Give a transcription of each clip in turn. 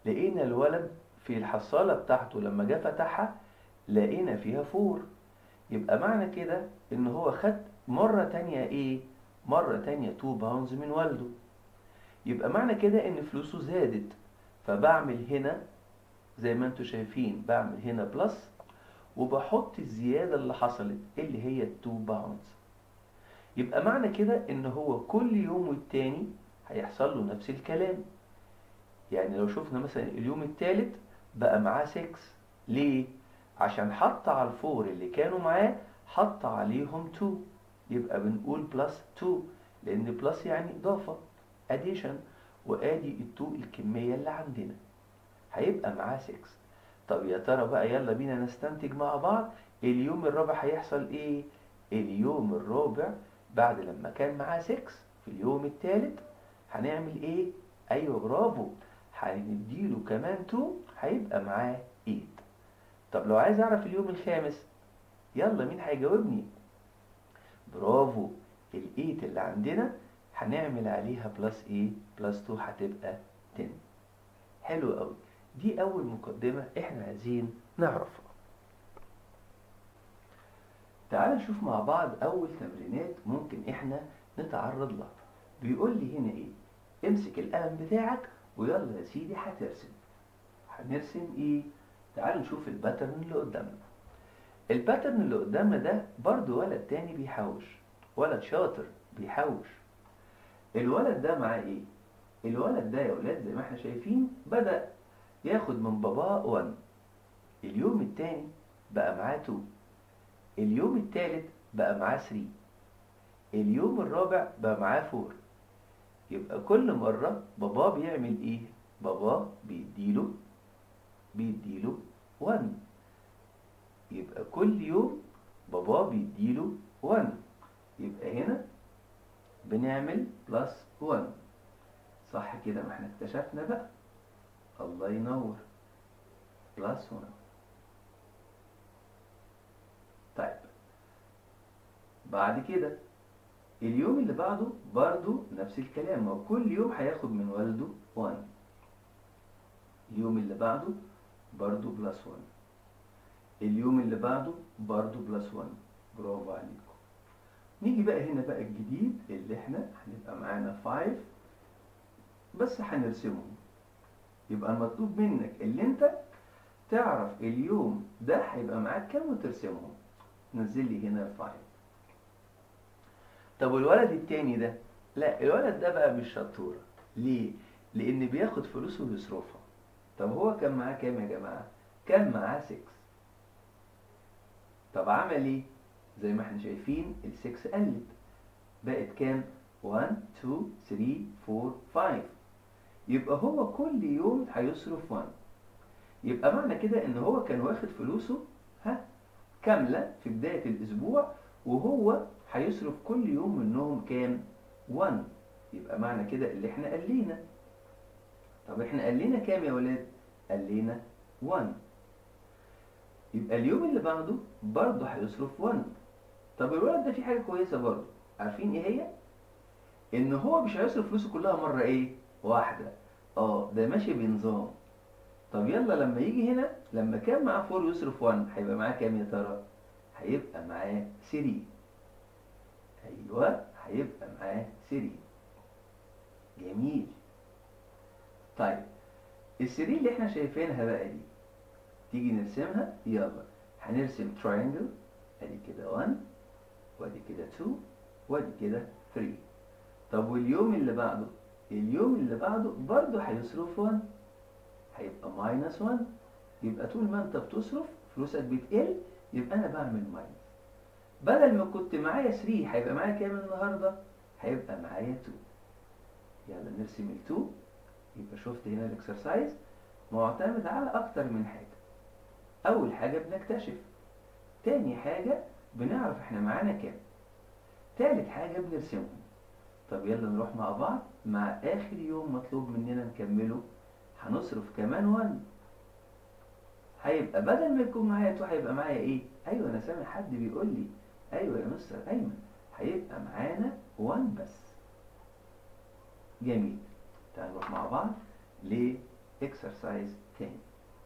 لقينا الولد في الحصالة بتاعته لما جه فتحها لقينا فيها فور يبقى معنى كده ان هو خد مرة تانية ايه مرة تانية 2 باونز من والده يبقى معنى كده ان فلوسه زادت فبعمل هنا زي ما انتم شايفين بعمل هنا بلس وبحط الزيادة اللي حصلت اللي هي 2 باونز يبقى معنى كده ان هو كل يوم والتاني هيحصل له نفس الكلام يعني لو شفنا مثلا اليوم التالت بقى معاه 6 ليه عشان حط على الفور اللي كانوا معاه حط عليهم 2 يبقى بنقول بلس 2 لان بلس يعني اضافه اديشن وادي ال 2 الكميه اللي عندنا هيبقى معاه 6 طب يا ترى بقى يلا بينا نستنتج مع بعض اليوم الرابع هيحصل ايه اليوم الرابع بعد لما كان معاه 6 في اليوم الثالث هنعمل ايه ايوه برافو هنديله كمان 2 هيبقى معاه 8 طب لو عايز اعرف اليوم الخامس يلا مين هيجاوبني برافو ال 8 اللي عندنا هنعمل عليها بلس ايه بلس 2 هتبقى 10 حلو قوي دي اول مقدمه احنا عايزين نعرفها تعال نشوف مع بعض اول تمرينات ممكن احنا نتعرض لها بيقول لي هنا ايه امسك القلم بتاعك ويلا يا سيدي هترسم هنرسم ايه تعال نشوف الباترن اللي قدامنا الباترن اللي قدامنا ده برضو ولد تاني بيحوش ولد شاطر بيحوش الولد ده معاه ايه الولد ده يا ولاد زي ما احنا شايفين بدأ ياخد من باباه 1 اليوم التاني بقى معاه 2 اليوم التالت بقى معاه 3 اليوم الرابع بقى معاه 4 يبقى كل مرة باباه بيعمل ايه باباه بيديله بيديله 1 يبقى كل يوم باباه بيديله 1 يبقى هنا بنعمل بلس 1 صح كده ما احنا اكتشفنا بقى الله ينور بلس 1 طيب بعد كده اليوم اللي بعده برضو نفس الكلام هو كل يوم هياخد من والده 1 اليوم اللي بعده برضو بلس 1 اليوم اللي بعده برضو بلس 1 برافو عليكم نيجي بقى هنا بقى الجديد اللي احنا هنبقى معانا 5 بس هنرسمهم يبقى المطلوب منك اللي انت تعرف اليوم ده هيبقى معاك كام وترسمهم نزل لي هنا 5 طب والولد التاني ده لا الولد ده بقى مش شطورة ليه لان بياخد فلوسه ويصرفها طب هو كان معاه كام يا جماعة كان معاه 6 طب عمل ايه زي ما احنا شايفين ال 6 قلت بقت كام 1 2 3 4 5 يبقى هو كل يوم هيصرف 1 يبقى معنى كده ان هو كان واخد فلوسه ها كاملة في بداية الاسبوع وهو هيصرف كل يوم منهم كام 1 يبقى معنى كده اللي احنا قلينا طب احنا قلينا كام يا ولاد قلينا 1 يبقى اليوم اللي بعده برضه هيصرف 1 طب الولد ده فيه حاجة كويسة برضه عارفين ايه هي ان هو مش هيصرف فلوسه كلها مرة ايه واحدة اه ده ماشي بنظام طب يلا لما يجي هنا لما كان معاه 4 يصرف 1 هيبقى معاه كام يا ترى هيبقى معاه 3 ايوه هيبقى معاه 3 جميل طيب ال 3 اللي احنا شايفينها بقى دي تيجي نرسمها يلا هنرسم تراينجل ادي كده 1 وادي كده 2 وادي كده 3 طب واليوم اللي بعده اليوم اللي بعده برضه هيصرف 1 هيبقى ماينس 1 يبقى طول ما انت بتصرف فلوسك بتقل يبقى انا بعمل ماينس بدل ما كنت معايا 3 هيبقى معايا كام النهارده هيبقى معايا 2 يلا نرسم ال 2 يبقى شفت هنا الاكسرسايز معتمد على اكتر من حاجه اول حاجه بنكتشف تاني حاجه بنعرف احنا معانا كام تالت حاجه بنرسمهم طب يلا نروح مع بعض مع اخر يوم مطلوب مننا نكمله هنصرف كمان 1 هيبقى بدل ما يكون معايا 2 هيبقى معايا ايه ايوه انا سامع حد بيقول لي ايوه يا مستر ايمن هيبقى معانا 1 بس جميل تعالوا نروح مع بعض اكسرسايز تاني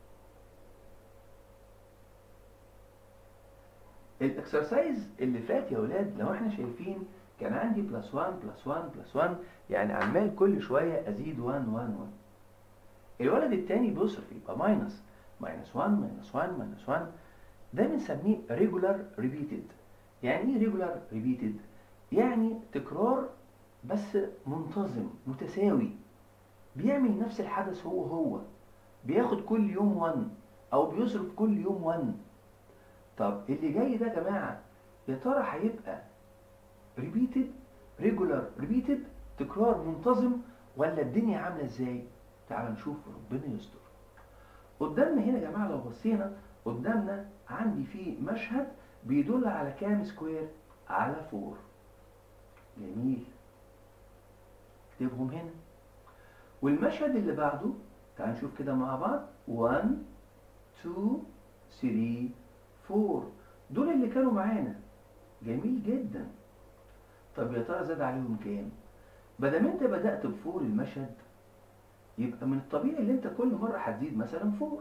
الاكسرسايز اللي فات يا ولاد لو احنا شايفين كان عندي بلس 1 بلس 1 بلس 1 يعني عمال كل شويه ازيد 1 1 1 الولد التاني بيصرف يبقى ماينس ماينس 1 ماينس 1 ماينس 1 ده بنسميه ريجولار ريبيتد يعني ايه ريجولار ريبيتد يعني تكرار بس منتظم متساوي بيعمل نفس الحدث هو هو بياخد كل يوم 1 او بيصرف كل يوم 1 طب اللي جاي ده يا جماعه يا ترى هيبقى ريبيتد ريجولار ريبيتد تكرار منتظم ولا الدنيا عامله ازاي تعال نشوف ربنا يستر قدامنا هنا يا جماعه لو بصينا قدامنا عندي في مشهد بيدل على كام سكوير على 4 جميل اكتبهم هنا والمشهد اللي بعده تعال نشوف كده مع بعض 1 2 3 4 دول اللي كانوا معانا جميل جدا طب يا ترى زاد عليهم كام بدل ما انت بدأت بفور المشهد يبقى من الطبيعي اللي انت كل مرة هتزيد مثلا فور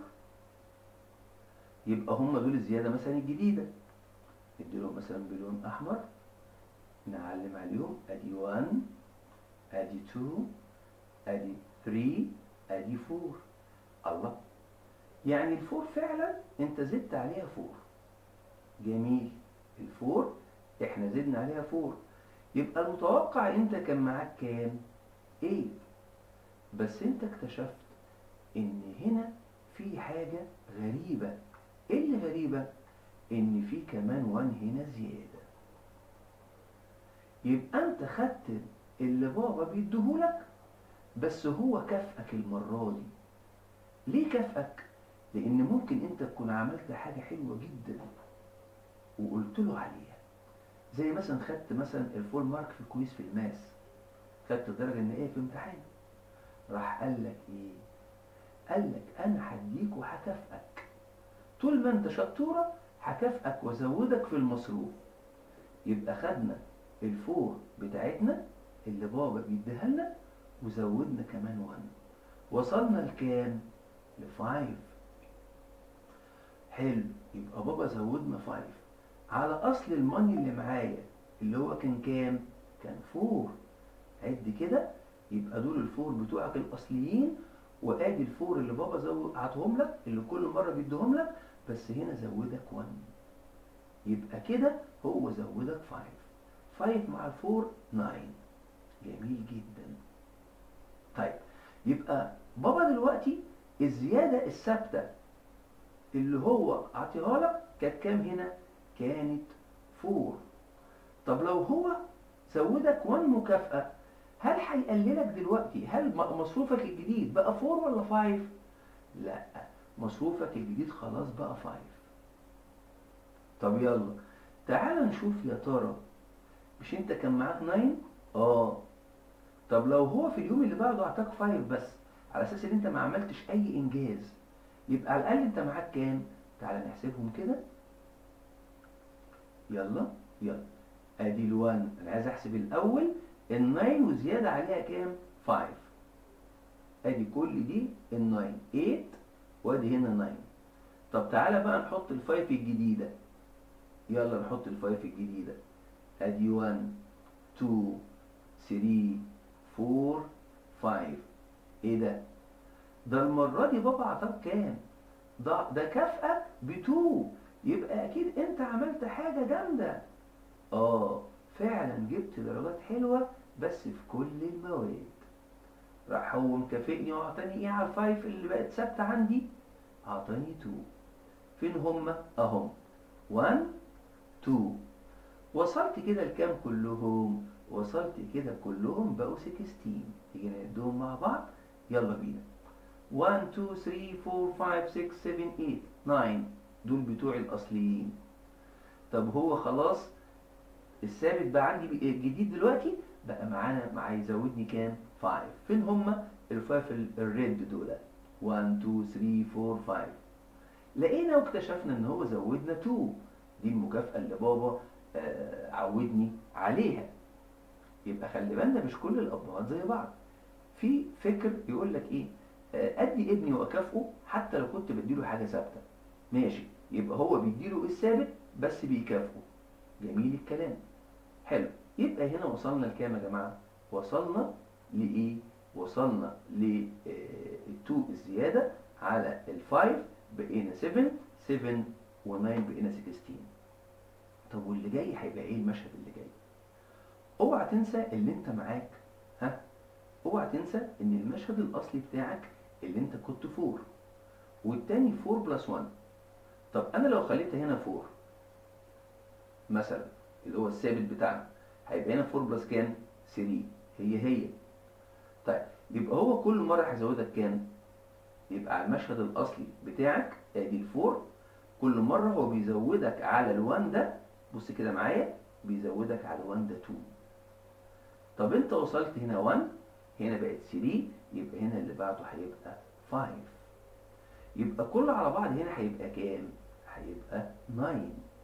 يبقى هم دول الزيادة مثلا الجديدة نديلهم مثلا بلون أحمر نعلم عليهم ادي 1 ادي 2 ادي 3 ادي 4 الله يعني الفور فعلا انت زدت عليها فور جميل الفور احنا زدنا عليها فور يبقى المتوقع انت كان معاك كام 8 بس انت اكتشفت ان هنا في حاجة غريبة ايه اللي غريبة ان في كمان 1 هنا زيادة يبقى انت خدت اللي بابا بيديهولك بس هو كافئك المرة دي ليه كافئك لان ممكن انت تكون عملت حاجة حلوة جدا وقلت له عليها زي مثلا خدت مثلا الفول مارك في الكويز في الماس خدت الدرجة النهائية في امتحان راح قال لك ايه قال لك انا هديك وهكافئك طول ما انت شطورة هكافئك وازودك في المصروف يبقى خدنا الفور بتاعتنا اللي بابا بيديها لنا وزودنا كمان 1 وصلنا لكام لفايف حلو يبقى بابا زودنا فايف على اصل الماني اللي معايا اللي هو كان كام كان فور عد كده يبقى دول الفور بتوعك الاصليين وادي الفور اللي بابا زود عطهم لك اللي كل مره بيديهم لك بس هنا زودك 1 يبقى كده هو زودك 5 5 مع الفور 9 جميل جدا طيب يبقى بابا دلوقتي الزيادة الثابتة اللي هو عطيها لك كانت كام هنا؟ كانت 4 طب لو هو زودك 1 مكافأة هل هيقللك دلوقتي هل مصروفك الجديد بقى 4 ولا 5 لا مصروفك الجديد خلاص بقى 5 طب يلا تعال نشوف يا ترى مش انت كان معاك 9 اه طب لو هو في اليوم اللي بعده اعطاك 5 بس على اساس ان انت ما عملتش اي انجاز يبقى على الاقل انت معاك كام تعال نحسبهم كده يلا يلا ادي ال1 انا عايز احسب الاول ال9 وزياده عليها كام 5 ادي كل دي ال9 8 وادي هنا 9 طب تعالى بقى نحط ال5 الجديده يلا نحط ال5 الجديده ادي 1 2 3 4 5 ايه ده ده المره دي بابا عطاك كام ده ده كافئك ب 2 يبقى اكيد انت عملت حاجه جامده اه فعلا جبت درجات حلوه بس في كل المواد راح هو مكافئني واعطاني ايه على الفايف اللي بقت ثابته عندي اعطاني 2 فين هما اهم 1 2 وصلت كده لكام كلهم وصلت كده كلهم بقوا 16 تيجي نعدهم مع بعض يلا بينا 1 2 3 4 5 6 7 8 9 دول بتوع الاصليين طب هو خلاص الثابت بقى عندي الجديد دلوقتي بقى معانا مع يزودني كام 5 فين هما الفايف الريد دول 1 2 3 4 5 لقينا واكتشفنا ان هو زودنا 2 دي المكافأة اللي بابا آه عودني عليها يبقى خلي بالنا مش كل الابهات زي بعض في فكر يقول لك ايه آه، ادي ابني واكافئه حتى لو كنت بديله حاجه ثابته ماشي يبقى هو بيديله الثابت بس بيكافئه جميل الكلام حلو يبقى هنا وصلنا لكام يا جماعه وصلنا لايه وصلنا ل 2 الزياده على ال 5 بقينا 7 7 و9 بقينا 16 طب واللي جاي هيبقى ايه المشهد اللي جاي اوعى تنسى اللي انت معاك ها اوعى تنسى ان المشهد الاصلي بتاعك اللي انت كنت 4 والتاني 4 بلس 1 طب انا لو خليت هنا 4 مثلا اللي هو الثابت بتاعنا هيبقى هنا 4 بلس كام 3 هي هي طيب يبقى هو كل مره هيزودك كام يبقى على المشهد الاصلي بتاعك ادي الفور كل مره هو بيزودك على ال1 ده بص كده معايا بيزودك على ال1 ده 2 طب انت وصلت هنا 1 هنا بقت 3 يبقى هنا اللي بعده هيبقى 5 يبقى كله على بعض هنا هيبقى كام هيبقى 9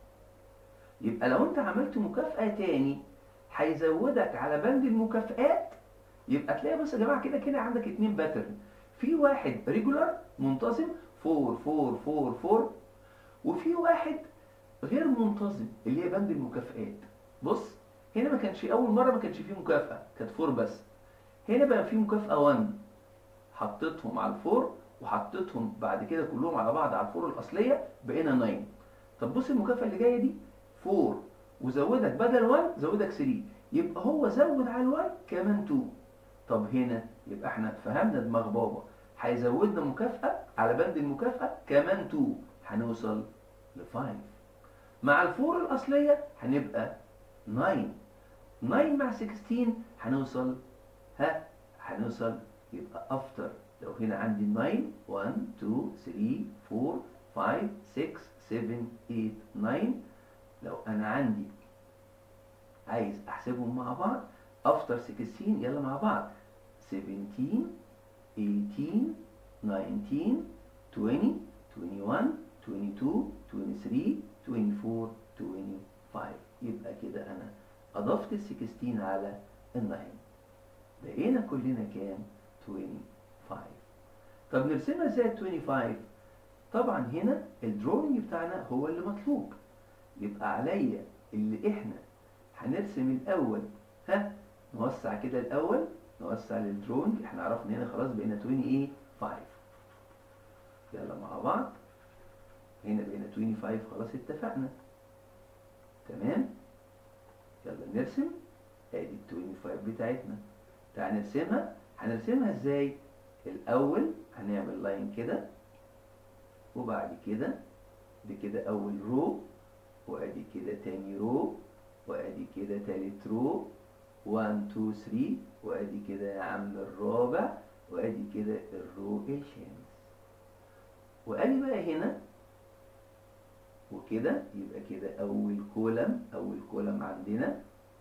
يبقى لو انت عملت مكافأة تاني هيزودك على بند المكافآت يبقى تلاقي بص يا جماعة كده كده عندك اتنين باترن في واحد ريجولار منتظم 4 4 4 4 وفي واحد غير منتظم اللي هي بند المكافآت بص هنا ما كانش اول مره ما كانش فيه مكافاه كانت 4 بس هنا بقى فيه مكافاه 1 حطيتهم على الفور وحطيتهم بعد كده كلهم على بعض على الفور الاصليه بقينا 9 طب بص المكافاه اللي جايه دي 4 وزودك بدل 1 زودك 3 يبقى هو زود على ال 1 كمان 2 طب هنا يبقى احنا فهمنا دماغ بابا هيزودنا مكافاه على بند المكافاه كمان 2 هنوصل ل 5 مع الفور الاصليه هنبقى 9 9 مع 16 هنوصل ها هنوصل يبقى افتر لو هنا عندي 9 1 2 3 4 5 6 7 8 9 لو انا عندي عايز احسبهم مع بعض افتر 16 يلا مع بعض 17 18 19 20 21 22 23 24 25 يبقى كده انا اضفت ال 16 على ال 9 بقينا كلنا كام 25 طب نرسمها ازاي ال 25 طبعا هنا الدروينج بتاعنا هو اللي مطلوب يبقى عليا اللي احنا هنرسم الاول ها نوسع كده الاول نوسع للدروينج احنا عرفنا هنا خلاص بقينا 25 يلا مع بعض هنا بقينا 25 خلاص اتفقنا تمام يلا نرسم ادي ال 25 بتاعتنا تعال نرسمها هنرسمها ازاي الاول هنعمل لاين كده وبعد كده دي كده اول رو وادي كده تاني رو وادي كده تالت رو 1 2 3 وادي كده يا عم الرابع وادي كده الرو الخامس وادي بقى هنا وكده يبقى كده اول كولم اول كولم عندنا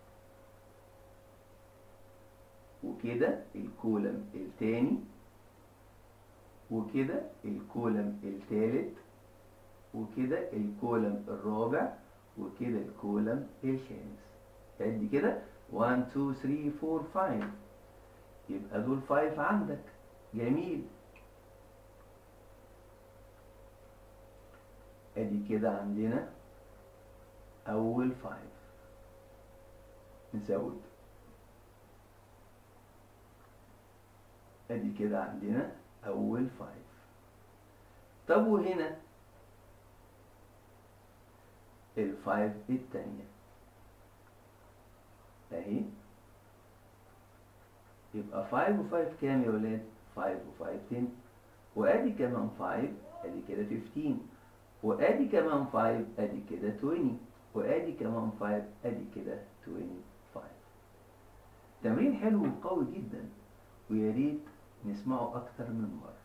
وكده الكولم التاني وكده الكولم التالت وكده الكولم الرابع وكده الكولم الخامس ادي كده 1 2 3 4 5 يبقى دول 5 عندك جميل ادي كده عندنا اول 5 نزود ادي كده عندنا اول 5 طب وهنا الفايف التانية اهي يبقى 5 و5 كام يا ولاد 5 و5 10 وادي كمان 5 ادي كده 15 وادي كمان 5 ادي كده 20 وادي كمان 5 ادي كده 25 تمرين حلو وقوي جدا ويا ريت نسمعه اكتر من مره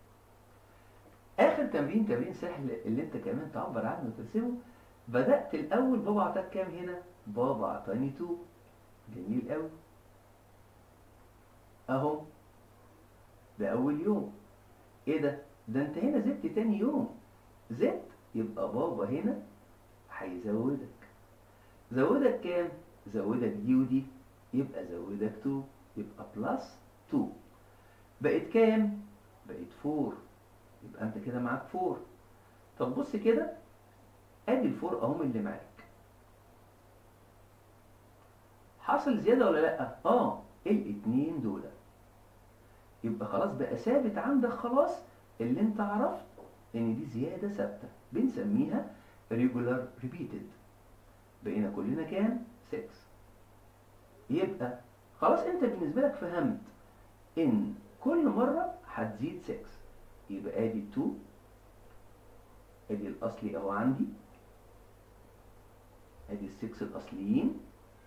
اخر تمرين تمرين سهل اللي انت كمان تعبر عنه وترسمه بدات الاول بابا اعطاك كام هنا بابا اعطاني 2 جميل قوي اهو ده اول يوم ايه ده ده انت هنا زدت تاني يوم زدت يبقى بابا هنا هيزودك زودك كام زودك دي ودي يبقى زودك 2 يبقى بلس 2 بقت كام بقت 4 يبقى انت كده معاك 4 طب بص كده ادي الفور اهم اللي معاك حصل زيادة ولا لا اه الاتنين دول يبقى خلاص بقى ثابت عندك خلاص اللي انت عرفت ان دي زيادة ثابتة بنسميها regular repeated بقينا كلنا كام 6 يبقى خلاص انت بالنسبة لك فهمت ان كل مرة هتزيد 6 يبقى ادي 2 ادي الاصلي اهو عندي ادي السكس الاصليين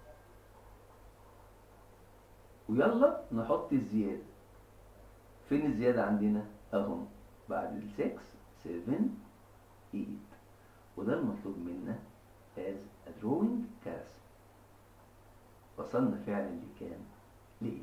ويلا نحط الزيادة فين الزيادة عندنا اهم بعد السكس 7 8 وده المطلوب منا as a drawing كرسم وصلنا فعلا لكام لقيت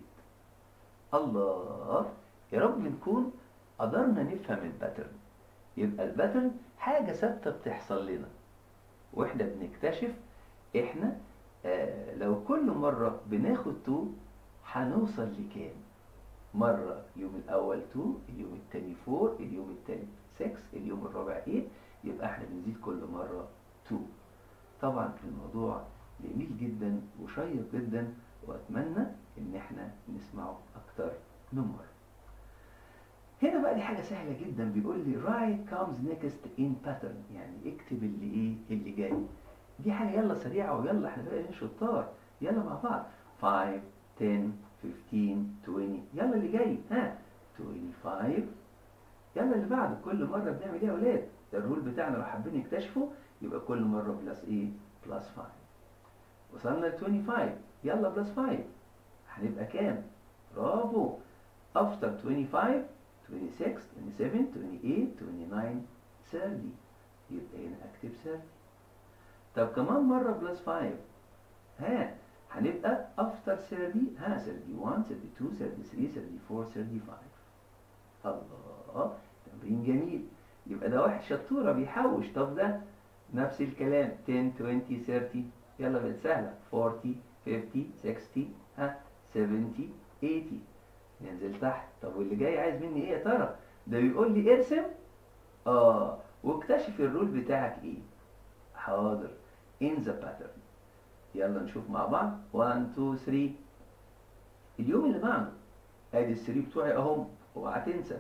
الله يا رب نكون قدرنا نفهم الباترن يبقى الباترن حاجة ثابتة بتحصل لنا واحنا بنكتشف احنا آه لو كل مرة بناخد 2 هنوصل لكام مرة اليوم الأول 2 اليوم التاني 4 اليوم التالت 6 اليوم الرابع 8 يبقى احنا بنزيد كل مرة 2 طبعا الموضوع جميل جدا وشيق جدا واتمنى ان احنا نسمعه اكتر من مرة هنا بقى دي حاجة سهلة جدا بيقول لي write comes next in pattern يعني اكتب اللي ايه اللي جاي دي حاجة يلا سريعة ويلا احنا بقى شطار يلا مع بعض 5 10 15 20 يلا اللي جاي ها 25 يلا اللي بعده كل مرة بنعمل ايه يا اولاد الرول بتاعنا لو حابين نكتشفه يبقى كل مرة بلس ايه بلس 5 وصلنا ل 25 يلا بلس 5 هنبقى كام برافو after 25 26 27 28 29 30 يبقى هنا اكتب 30 طب كمان مرة بلس 5 ها هنبقى after 30 ها 31 32 33 34 35 الله تمرين جميل يبقى ده واحد شطورة بيحوش طب ده نفس الكلام 10 20 30 يلا بقت سهلة 40 50 60 ها 70 80 ننزل تحت طب واللي جاي عايز مني ايه يا ترى ده بيقول لي ارسم اه واكتشف الرول بتاعك ايه حاضر in the pattern يلا نشوف مع بعض 1 2 3 اليوم اللي بعده ادي السري بتوعي اهم اوعى تنسى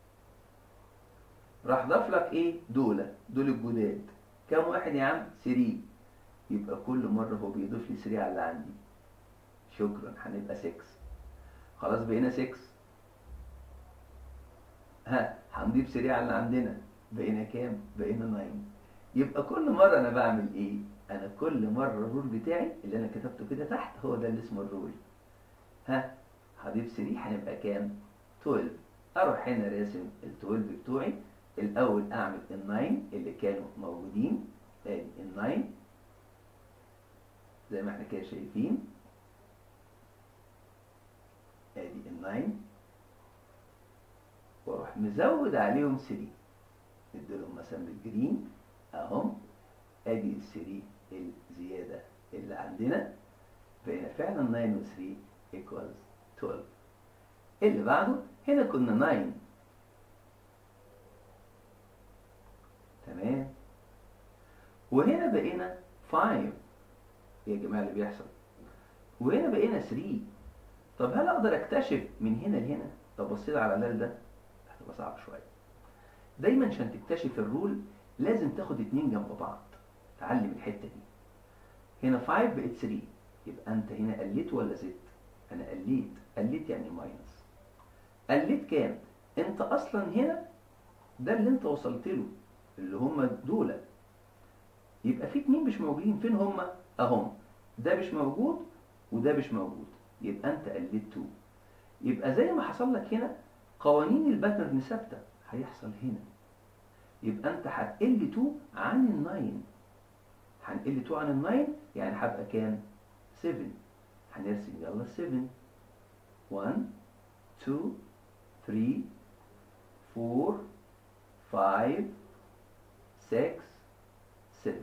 راح ضاف لك ايه دول دول الجداد كام واحد يا عم 3 يبقى كل مره هو بيضيف لي 3 على اللي عندي شكرا هنبقى 6 خلاص بقينا 6 ها هنضيف 3 على اللي عندنا بقينا كام بقينا 9 يبقى كل مره انا بعمل ايه انا كل مره الرول بتاعي اللي انا كتبته كده تحت هو ده اللي اسمه الرول ها هضيف 3 هنبقى كام 12 اروح هنا راسم ال 12 بتوعي الاول اعمل ال 9 اللي كانوا موجودين ادي ال 9 زي ما احنا كده شايفين ادي ال 9 واروح مزود عليهم 3 نديلهم مثلا بالجرين اهم ادي ال 3 الزياده اللي عندنا بقينا فعلا 9 و 3 equals 12 اللي بعده هنا كنا 9 تمام وهنا بقينا 5 ايه يا جماعه اللي بيحصل وهنا بقينا 3 طب هل اقدر اكتشف من هنا لهنا طب بصيت على اللال ده هتبقى صعب شويه دايما عشان تكتشف الرول لازم تاخد اتنين جنب بعض تعلم الحته دي هنا 5 بقت 3 يبقى انت هنا قليت ولا زدت انا قليت قليت يعني ماينس قليت كام انت اصلا هنا ده اللي انت وصلت له اللي هم دول يبقى في اتنين مش موجودين فين هم اهم ده مش موجود وده مش موجود يبقى انت قلت 2 يبقى زي ما حصل لك هنا قوانين الباترن ثابته هيحصل هنا يبقى انت هتقل 2 عن ال 9 هنقل 2 عن ال 9 يعني هبقى كام 7 هنرسم يلا 7 1 2 3 4 5 6 7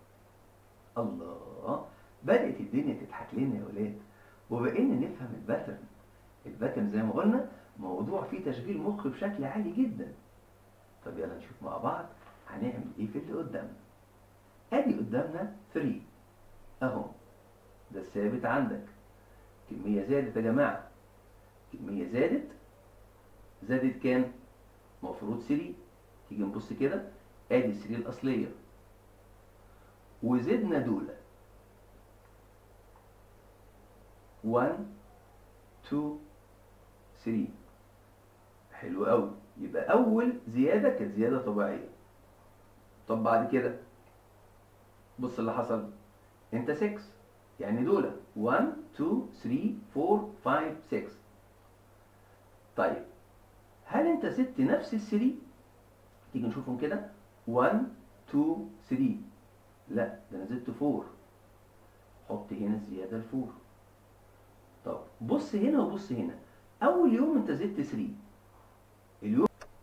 الله بدأت الدنيا تضحك لنا يا ولاد وبقينا نفهم الباترن الباترن زي ما قلنا موضوع فيه تشغيل مخ بشكل عالي جدا طب يلا نشوف مع بعض هنعمل ايه في اللي قدامنا ادي قدامنا 3 اهو ده الثابت عندك كمية زادت يا جماعة كمية زادت زادت كام مفروض 3 تيجي نبص كده ادي ال 3 الاصلية وزدنا دول 1 2 3 حلو قوي يبقى اول زياده كانت زياده طبيعيه طب بعد كده بص اللي حصل انت 6 يعني دول 1 2 3 4 5 6 طيب هل انت زدت نفس ال 3 تيجي نشوفهم كده 1 2 3 لا ده انا زدت 4 حط هنا الزياده ال 4 طب بص هنا وبص هنا اول يوم انت زدت 3 اليوم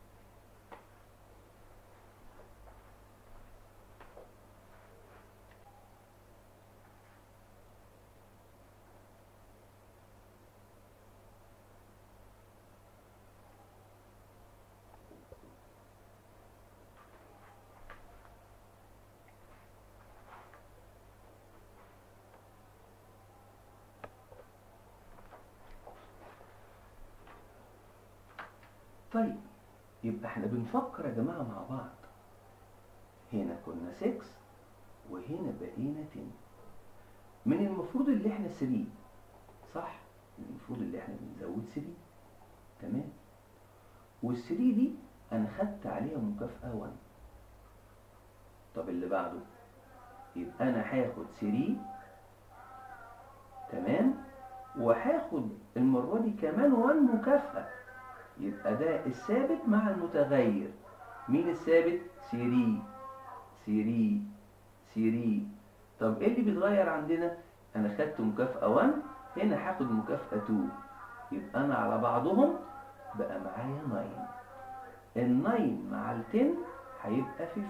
طيب يبقى احنا بنفكر يا جماعة مع بعض هنا كنا 6 وهنا بقينا 10 من المفروض اللي احنا 3 صح المفروض اللي احنا بنزود 3 تمام وال 3 دي انا خدت عليها مكافأة 1 طب اللي بعده يبقى انا هاخد 3 تمام وهاخد المرة دي كمان 1 مكافأة يبقى ده الثابت مع المتغير مين الثابت؟ سيري سيري سيري طب ايه اللي بيتغير عندنا؟ انا خدت مكافأة 1 هنا هاخد مكافأة 2 يبقى انا على بعضهم بقى معايا 9 ال 9 مع ال 10 هيبقى 15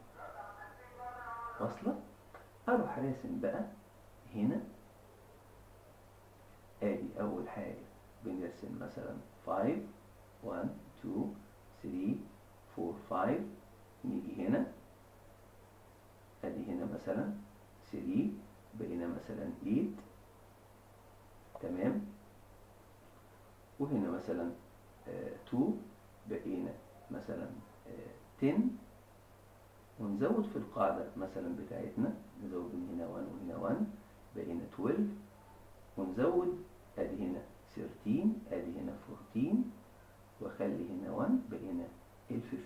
واصلة؟ اروح راسم بقى هنا ادي اول حاجة بنرسم مثلا 5 1 2 3 4 5 نيجي هنا ادي هنا مثلا 3 بقينا مثلا 8 تمام وهنا مثلا 2 بقينا مثلا 10 ونزود في القاعدة مثلا بتاعتنا نزود من هنا 1 وهنا 1 بقينا 12 ونزود ادي هنا 13 ادي هنا 14 واخلي هنا 1 بقينا ال 15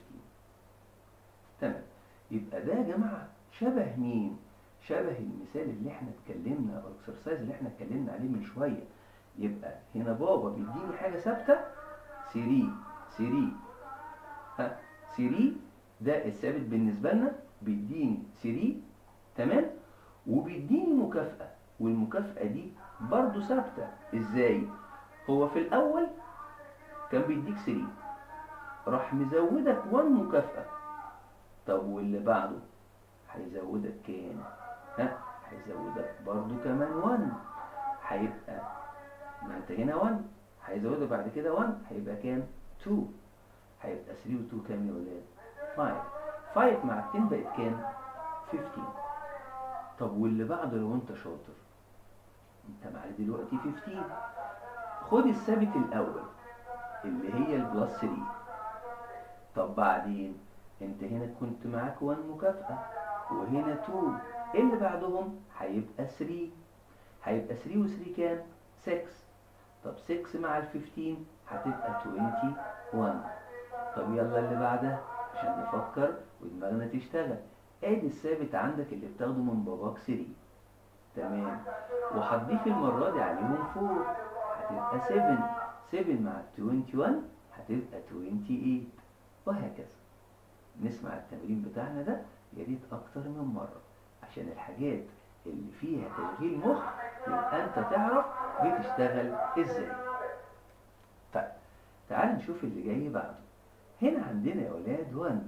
تمام يبقى ده يا جماعه شبه مين شبه المثال اللي احنا اتكلمنا او الاكسرسايز اللي احنا اتكلمنا عليه من شويه يبقى هنا بابا بيديني حاجه ثابته 3 3 ها 3 ده الثابت بالنسبه لنا بيديني 3 تمام وبيديني مكافاه والمكافاه دي برضه ثابته ازاي هو في الاول كان بيديك 3 راح مزودك 1 مكافأة طب واللي بعده هيزودك كام ها هيزودك برضو كمان 1 هيبقى ما انت هنا 1 هيزودك بعد كده 1 هيبقى كام 2 هيبقى 3 و2 كام يا ولاد 5 5 مع 10 بقت كام 15 طب واللي بعده لو انت شاطر انت معاك دلوقتي 15 خد الثابت الاول اللي هي البلس 3 طب بعدين انت هنا كنت معاك 1 مكافأة وهنا 2 ايه اللي بعدهم هيبقى 3 هيبقى 3 و 3 كام 6 طب 6 مع ال 15 هتبقى 21 طب يلا اللي بعدها عشان نفكر ودماغنا تشتغل ادي الثابت عندك اللي بتاخده من باباك 3 تمام وهتضيف المرة دي عليهم 4 هتبقى 7 7 مع 21 هتبقى 28 وهكذا نسمع التمرين بتاعنا ده يا ريت اكتر من مرة عشان الحاجات اللي فيها تشغيل مخ يبقى انت تعرف بتشتغل ازاي طيب تعال نشوف اللي جاي بعده هنا عندنا يا ولاد 1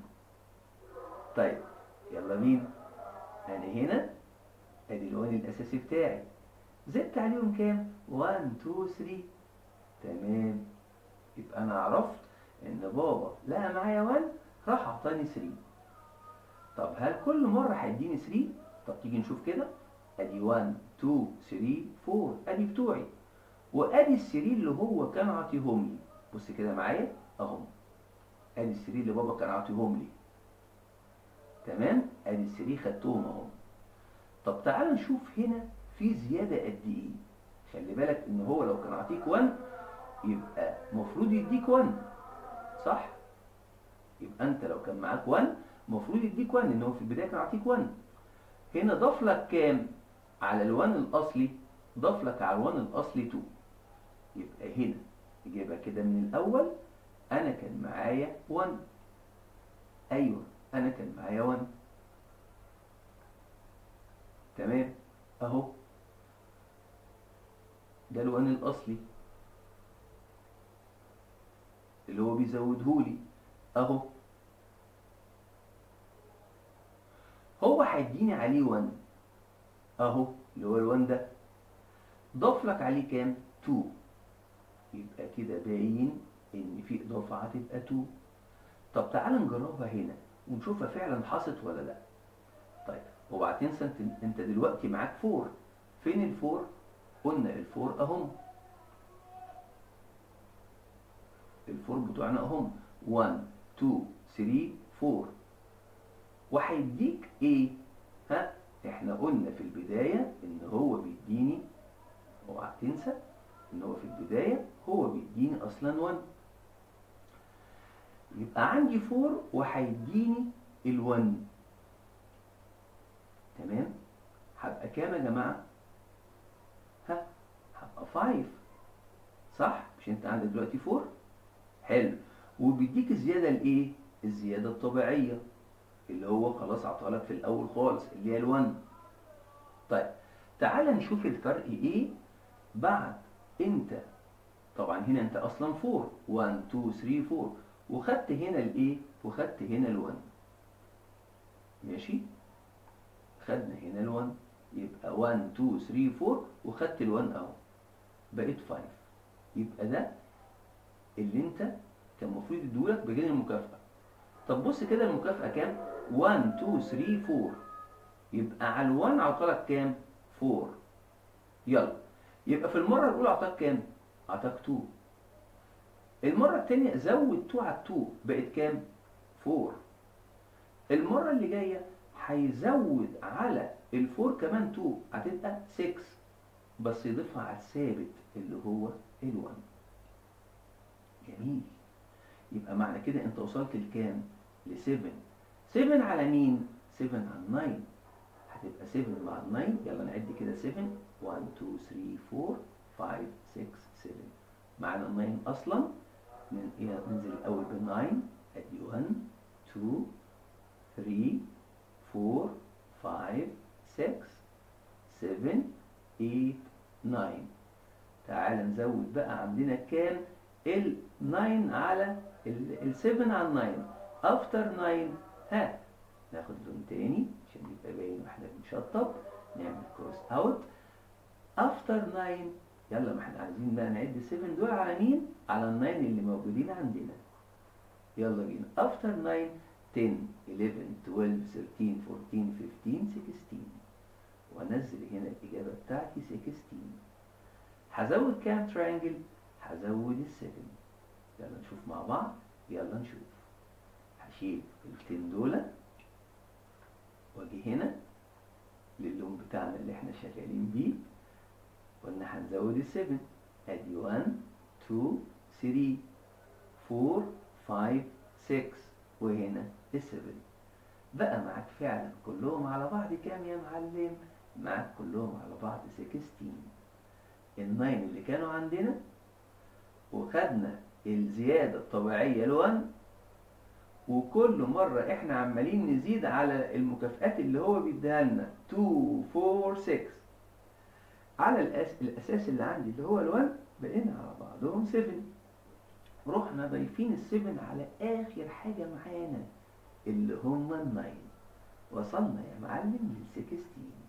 طيب يلا بينا انا هنا ادي الوان الاساسي بتاعي زدت عليهم كام 1 2 3 تمام يبقى انا عرفت ان بابا لقى معايا 1 راح اعطاني 3 طب هل كل مرة هيديني 3 طب تيجي نشوف كده ادي 1 2 3 4 ادي بتوعي وادي السرير اللي هو كان عاطيهم لي بص كده معايا اهم ادي السرير اللي بابا كان عاطيهم لي تمام ادي السرير خدتهم اهم طب تعال نشوف هنا في زيادة قد ايه خلي بالك ان هو لو كان عاطيك 1 يبقى المفروض يديك 1 صح يبقى انت لو كان معاك 1 المفروض يديك 1 لان هو في البدايه كان عاطيك 1 هنا ضاف لك كام على ال1 الاصلي ضاف لك على ال1 الاصلي 2 يبقى هنا نجيبها كده من الاول انا كان معايا 1 ايوه انا كان معايا 1 تمام اهو ده ال1 الاصلي اللي هو بيزودهولي اهو هو هيديني عليه 1 اهو اللي هو ال1 ده ضاف لك عليه كام 2 يبقى كده باين ان في اضافه هتبقى 2 طب تعال نجربها هنا ونشوفها فعلا حصلت ولا لا طيب اوعى تنسى انت انت دلوقتي معاك 4 فين الفور قلنا الفور اهم الفور بتوعنا اهم 1 2 3 4 وهيديك ايه ها احنا قلنا في البداية ان هو بيديني اوعى تنسى ان هو في البداية هو بيديني اصلا 1 يبقى عندي 4 وهيديني ال1 تمام هبقى كام يا جماعة ها هبقى 5 صح مش انت عندك دلوقتي 4 حلو وبيديك الزيادة الايه الزيادة الطبيعية اللي هو خلاص عطاها لك في الاول خالص اللي هي ال1 طيب تعال نشوف الفرق ايه بعد انت طبعا هنا انت اصلا 4 1 2 3 4 وخدت هنا الايه وخدت هنا ال1 ماشي خدنا هنا ال1 يبقى 1 2 3 4 وخدت ال1 اهو بقيت 5 يبقى ده اللي انت كان المفروض يديهولك بجانب المكافأة طب بص كده المكافأة كام 1 2 3 4 يبقى على ال1 عطالك كام 4 يلا يبقى في المرة الأولى عطاك كام عطاك 2 المرة الثانية زود 2 على 2 بقت كام 4 المرة اللي جاية هيزود على الفور كمان 2 هتبقى 6 بس يضيفها على الثابت اللي هو ال1 جميل يبقى معنى كده انت وصلت لكام ل 7 7 على مين 7 على 9 هتبقى 7 مع 9 يلا نعد كده 7 1 2 3 4 5 6 7 معانا 9 اصلا ننزل الاول ب 9 ادي 1 2 3 4 5 6 7 8 9 تعال نزود بقى عندنا كام ال 9 على ال 7 على 9 افتر 9 ها ناخد لون تاني عشان يبقى باين واحنا بنشطب نعمل كروس اوت افتر 9 يلا ما احنا عايزين بقى نعد 7 دول على مين؟ على ال 9 اللي موجودين عندنا يلا بينا افتر 9 10 11 12 13 14 15 16 وانزل هنا الاجابه بتاعتي 16 هزود كام ترينجل؟ هزود السفن يلا نشوف مع بعض يلا نشوف هشيل التين دول واجي هنا للون بتاعنا اللي احنا شغالين بيه قلنا هنزود السفن ادي 1 2 3 4 5 6 وهنا السفن بقى معاك فعلا كلهم على بعض كام يا معلم معاك كلهم على بعض 16 الناين اللي كانوا عندنا وخدنا الزيادة الطبيعية لون وكل مرة احنا عمالين نزيد على المكافآت اللي هو بيديها لنا 2 4 6 على الأس... الأساس اللي عندي اللي هو الون بقينا على بعضهم 7 رحنا ضايفين السفن على آخر حاجة معانا اللي هم الناين وصلنا يا معلم لل 16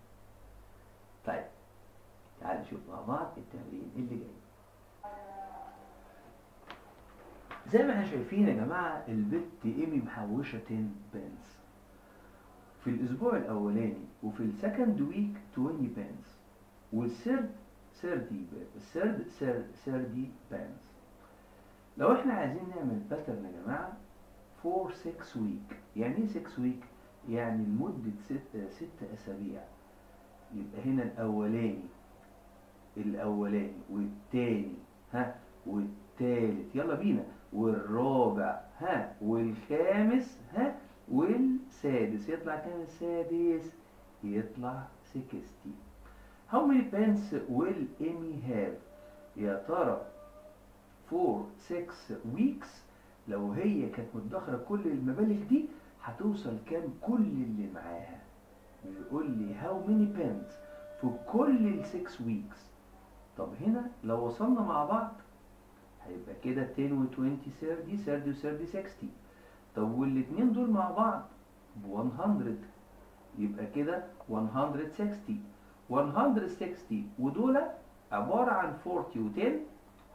طيب تعال نشوف مع بعض التمرين اللي جاي زي ما احنا شايفين يا جماعة البت ايمي محوشة 10 بنس في الاسبوع الاولاني وفي السكند ويك 20 بنس والثيرد 30 الثيرد 30 بنس لو احنا عايزين نعمل باترن يا جماعه فور 6 ويك يعني ايه 6 ويك يعني لمده 6 6 اسابيع يبقى هنا الاولاني الاولاني والتاني ها والتالت يلا بينا والرابع ها والخامس ها والسادس يطلع كام السادس يطلع 60 How many pence will Amy have يا ترى for 6 weeks لو هي كانت مدخرة كل المبالغ دي هتوصل كام كل اللي معاها بيقول لي how many pence في كل ال 6 weeks طب هنا لو وصلنا مع بعض هيبقى كده 10 و 20 30 30 و 30 60 طب والاتنين دول مع بعض ب 100 يبقى كده 160 160 ودول عبارة عن 40 و 10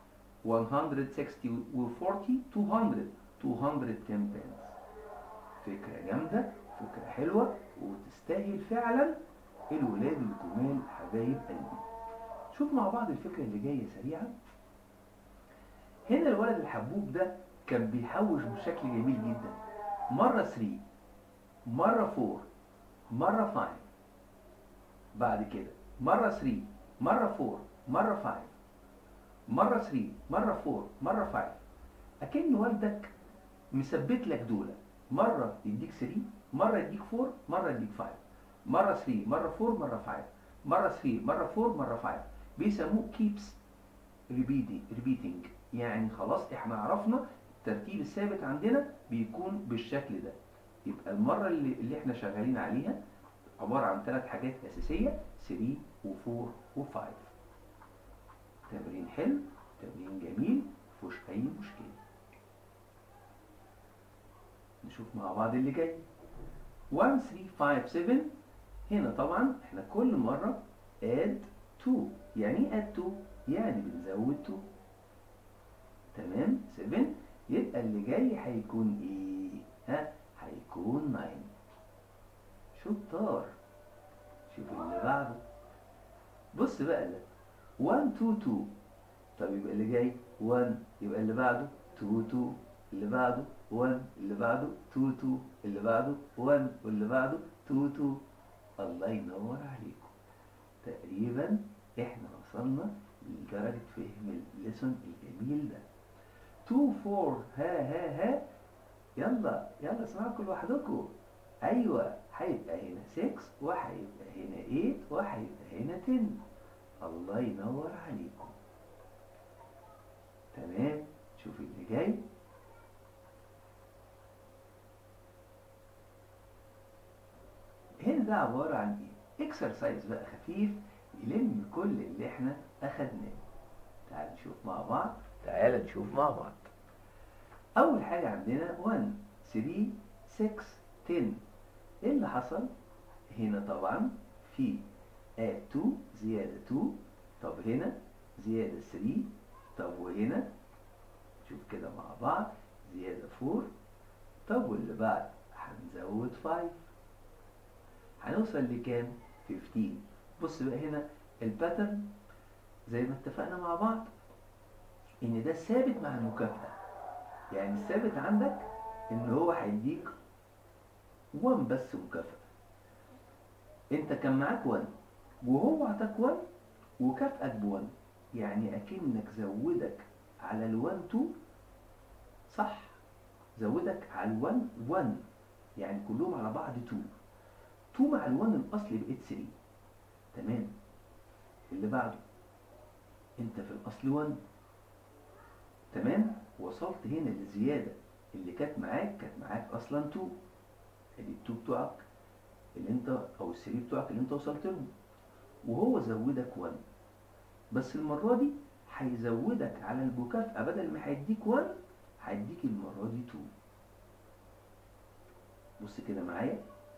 160 و 40 200 210 بنس فكرة جامدة فكرة حلوة وتستاهل فعلا الولاد الجمال حبايب قلبي شوف مع بعض الفكرة اللي جاية سريعا هنا الولد الحبوب ده كان بيحوش بشكل جميل جدا مرة 3 مرة 4 مرة 5 بعد كده مرة 3 مرة 4 مرة 5 مرة 3 مرة 4 مرة 5 أكن والدك مثبت لك دول مرة يديك 3 مرة يديك 4 مرة يديك 5 مرة 3 مرة 4 مرة 5 مرة 3 مرة 4 مرة 5 بيسموه keeps repeating repeating يعني خلاص احنا عرفنا الترتيب الثابت عندنا بيكون بالشكل ده يبقى المرة اللي, اللي احنا شغالين عليها عبارة عن ثلاث حاجات أساسية 3 و4 و5 تمرين حلو تمرين جميل مفيهوش أي مشكلة نشوف مع بعض اللي جاي 1 3 5 7 هنا طبعا احنا كل مرة add 2 يعني ايه add 2 يعني بنزود 2 تمام 7 يبقى اللي جاي هيكون ايه ها هيكون 9 شطار شوف اللي بعده بص بقى ده 1 2 2 طب يبقى اللي جاي 1 يبقى اللي بعده 2 2 اللي بعده 1 اللي بعده 2 2 اللي بعده 1 واللي بعده 2 2 الله ينور عليكم تقريبا احنا وصلنا لدرجة فهم الليسون الجميل ده 2 4 ها ها ها يلا يلا اسمعوا كل لوحدكم ايوه هيبقى هنا 6 وهيبقى هنا 8 وهيبقى هنا 10 الله ينور عليكم تمام شوف اللي جاي هنا ده عبارة عن ايه اكسرسايز بقى خفيف يلم كل اللي احنا اخدناه تعال نشوف مع بعض تعال نشوف مع بعض اول حاجة عندنا 1 3 6 10 ايه اللي حصل هنا طبعا في add 2 زيادة 2 طب هنا زيادة 3 طب وهنا شوف كده مع بعض زيادة 4 طب واللي بعد هنزود 5 هنوصل لكام 15 بص بقى هنا الباترن زي ما اتفقنا مع بعض ان ده ثابت مع المكافأة يعني الثابت عندك ان هو هيديك 1 بس مكافأة انت كان معاك 1 وهو عطاك 1 وكافئك ب 1 يعني اكنك زودك على ال 1 2 صح زودك على ال 1 1 يعني كلهم على بعض 2 2 مع ال 1 الاصل بقيت 3 تمام اللي بعده انت في الاصل 1 تمام وصلت هنا للزياده اللي كانت معاك كانت معاك اصلا 2 ادي ال 2 بتوعك اللي انت او ال 3 بتوعك اللي انت وصلت لهم وهو زودك 1 بس المره دي هيزودك على المكافأة بدل ما هيديك 1 هيديك المرة دي 2 بص كده معايا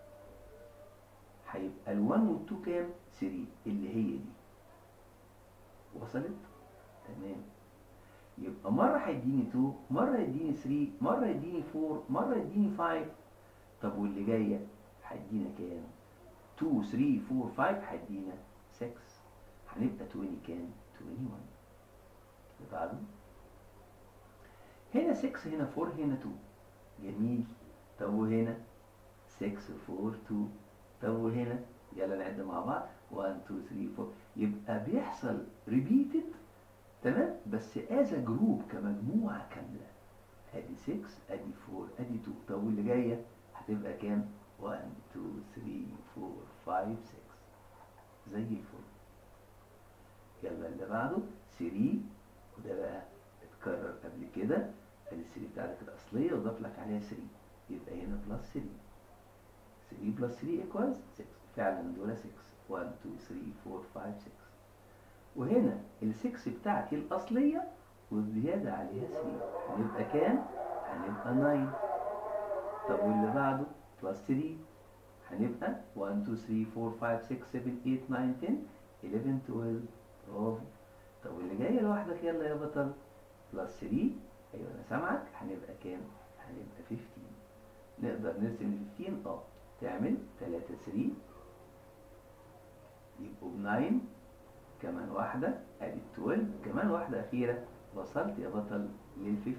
هيبقى ال 1 وال 2 كام؟ 3 اللي هي دي وصلت؟ تمام يبقى مرة هيديني 2 مرة يديني 3 مرة يديني 4 مرة يديني 5 طب واللي جاية هيدينا كام 2 3 4 5 هيدينا 6 هنبقى 20 كام 21 اللي بعده هنا 6 هنا 4 هنا 2 جميل طب وهنا 6 4 2 طب وهنا يلا نعد مع بعض 1 2 3 4 يبقى بيحصل ريبيتد تمام بس از جروب كمجموعه كامله ادي 6 ادي 4 ادي 2 طب واللي جايه هتبقى كام 1 2 3 4 5 6 زي الفل يلا اللي بعده 3 وده بقى اتكرر قبل كده ادي 3 بتاعتك الاصليه وضاف لك عليها 3 يبقى هنا بلس 3 3 بلس 3 ايكوالز 6 فعلا دول 6 1 2 3 4 5 6 وهنا ال 6 بتاعتي الاصليه والزياده عليها 3 هنبقى كام؟ هنبقى 9 طب واللي بعده بلس 3 هنبقى 1 2 3 4 5 6 7 8 9 10 11 12 برافو طب واللي جايه لوحدك يلا يا بطل بلس 3 ايوه انا سامعك هنبقى كام؟ هنبقى 15 نقدر نرسم ال 15 اه تعمل 3 3 يبقوا ب 9 كمان واحدة ادي 12 كمان واحدة أخيرة وصلت يا بطل لل 15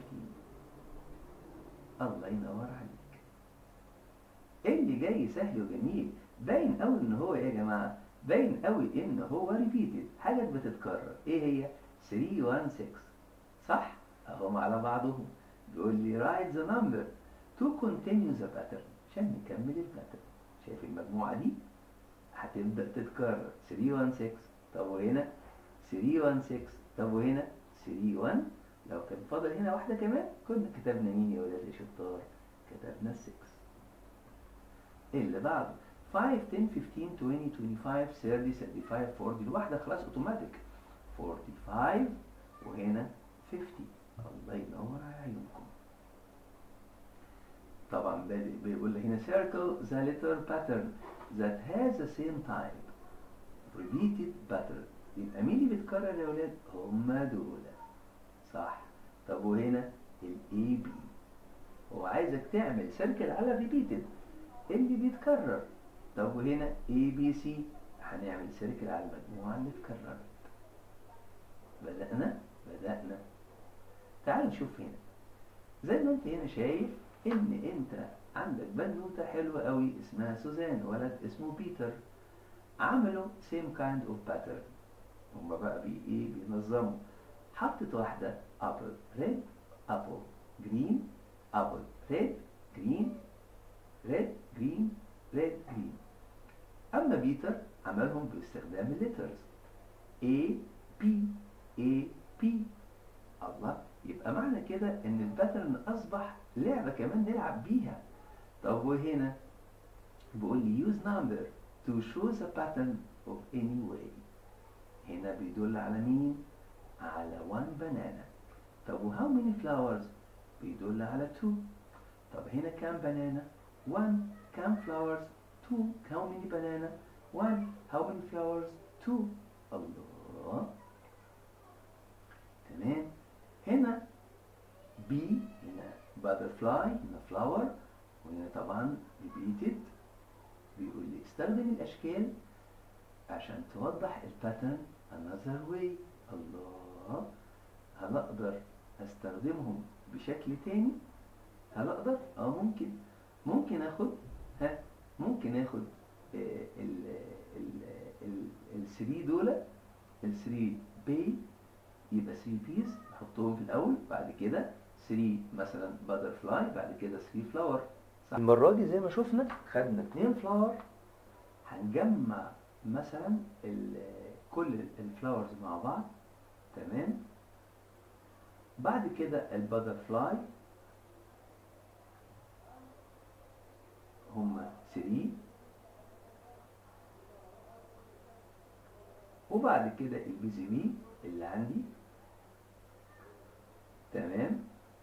الله ينور عليك اللي جاي سهل وجميل باين قوي ان هو يا جماعة باين قوي ان هو ريبيتد حاجات بتتكرر ايه هي 3 1 6 صح اهم على بعضهم بيقول لي write the number to continue the pattern عشان نكمل الباترن شايف المجموعة دي هتبدأ تتكرر 3 1 6 طب وهنا 3 1 6 طب وهنا 3 1 لو كان فاضل هنا واحدة كمان كنا كتبنا مين يا ولاد يا شطار كتبنا 6 اللي بعده 5 10 15 20 25 30 35 40 الواحدة خلاص اوتوماتيك 45 وهنا 50 الله ينور على عيونكم طبعا بادئ بيقول لي هنا circle the letter pattern that has the same type repeated pattern يبقى مين اللي بيتكرر يا ولاد؟ هما دول صح طب وهنا ال A B هو عايزك تعمل سيركل على repeated اللي بيتكرر طب وهنا A B C هنعمل سيركل على المجموعة اللي اتكررت بدأنا بدأنا تعال نشوف هنا زي ما انت هنا شايف ان انت عندك بنوتة حلوة قوي اسمها سوزان ولد اسمه بيتر عملوا same kind of pattern هما بقى بي ايه بينظموا حطت واحدة apple red apple green apple red green red green red green أما بيتر عملهم باستخدام الليترز A B A B الله يبقى معنى كده ان الباترن اصبح لعبة كمان نلعب بيها طب وهنا بيقول لي use number to show the pattern of any way هنا بيدل على مين على one banana طب و how many flowers بيدل على two طب هنا كام banana one كام flowers two how many banana one how many flowers two الله تمام هنا بي هنا butterfly هنا flower وهنا طبعا repeated بيقول لي استخدم الاشكال عشان توضح الباترن another way الله هل اقدر استخدمهم بشكل تاني هل اقدر اه ممكن ممكن اخد ها ممكن اخد ال ال ال ال 3 دول ال 3 بي يبقى 3 بيس نحطهم في الاول بعد كده 3 مثلا باترفلاي بعد كده 3 فلاور المرة دي زي ما شفنا خدنا 2 فلاور هنجمع مثلا كل الفلاورز مع بعض تمام بعد كده الباترفلاي هما 3 وبعد كده البيزي بي اللي عندي تمام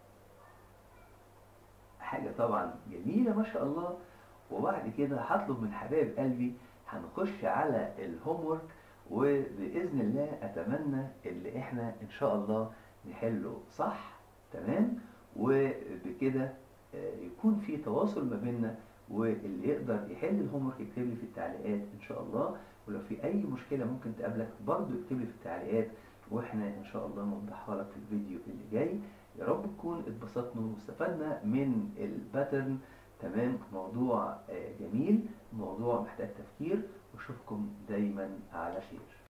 حاجة طبعا جميلة ما شاء الله وبعد كده هطلب من حبايب قلبي هنخش على الهوم ورك وبإذن الله أتمنى اللي احنا إن شاء الله نحله صح تمام وبكده آه، يكون في تواصل ما بيننا واللي يقدر يحل الهوم ورك يكتب لي في التعليقات ان شاء الله ولو في اي مشكله ممكن تقابلك برضو اكتب لي في التعليقات واحنا ان شاء الله نوضحها لك في الفيديو اللي جاي يا رب نكون اتبسطنا واستفدنا من الباترن تمام موضوع آه، جميل موضوع محتاج تفكير واشوفكم دايما على خير